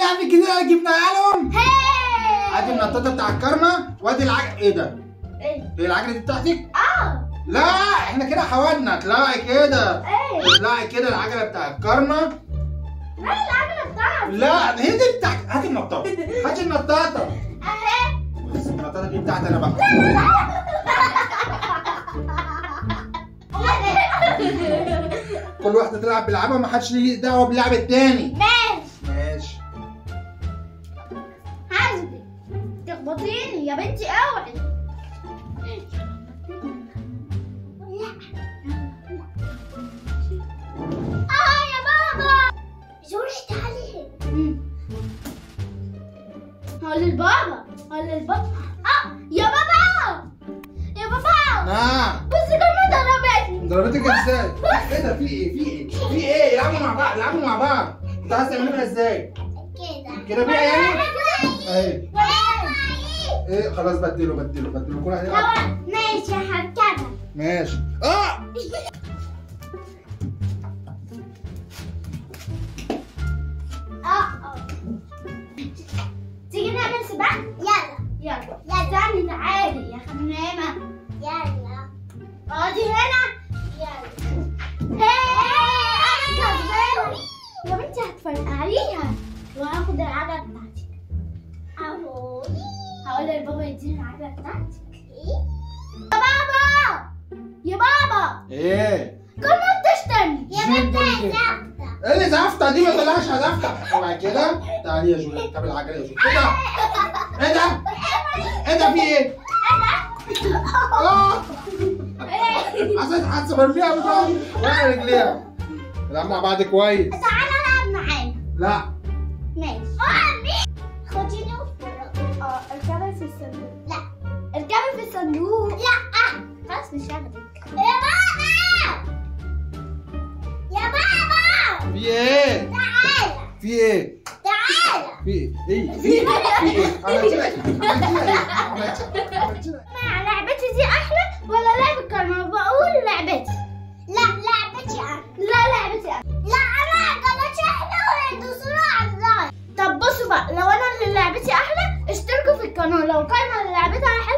اللعبه الجديده اللي جبناها لهم هاي ادي النطاطه بتاع الكارما وادي العجله ايه ده؟ ايه هي العجله دي بتاعتك؟ اه لا احنا كده حاولنا اطلعي كده ايه اطلعي كده العجله بتاع الكارما لا العجله بتاعتي لا هي دي بتاعتك هاتي النطاطه هاتي النطاطه اهي بس النطاطه دي بتاعتي انا بقى كل واحده تلعب بلعبها ما حدش ليه دعوه باللعب التاني ماشي ماشي حاسبي تخبطيني يا بنتي اوعي اه يا بابا زوري تعالي هقول للبابا هقول للبابا اه يا بابا يا بابا نعم بص كم ضربتني ضربتك ازاي؟ ايه ده في ايه؟ في ايه؟ في ايه؟ يلعبوا مع بعض يلعبوا مع بعض انت عايز تعملها ازاي؟ كده كده بقى يعني؟ اهي ايه خلاص بدله بدله بدله كل واحد يلعب ماشي هركبها ماشي اه اه اه تيجي نعمل سباق؟ يلا يلا يا تعالي تعالي يا خمامة يلا اقعدي هنا يلا هاي انا كسبانة يا بنتي هتفرقعيها وهاخد العجلة بتاعتك اهو هقول للبابا يديني العجلة بتاعتك يا بابا يا بابا ايه؟ كنا بتشتمي يا بنتي ايه اللي زفته دي ما طلعش زفته وبعد كده تعالي يا جوليا اركبي العجله يا جوليا ايه ده؟ ايه ده؟ ايه ده في ايه؟ اه حسيت حاسه برميها بتاع وقع رجليها نلعب مع بعض كويس تعالى العب معانا لا ماشي خديني اه اركبي في الصندوق لا اركبي في الصندوق لا خلاص مش هاخدك يا بابا يا بابا في ايه؟ تعالى في ايه؟ تعالى في ايه؟ ايه؟ في ايه؟ في ايه؟ عملت لها ايه؟ عملت لها ايه؟ عملت عملت لها مع لعبتي دي احلى ولا لعبة كرمة بقول لعبتي لا لعبتي احلى لا لعبتي احلى لا انا عجلتي احلى ولا يدوسوا على اللايك طب بصوا بقى لو انا اللي لعبتي احلى اشتركوا في القناه لو كان اللي لعبتها احلى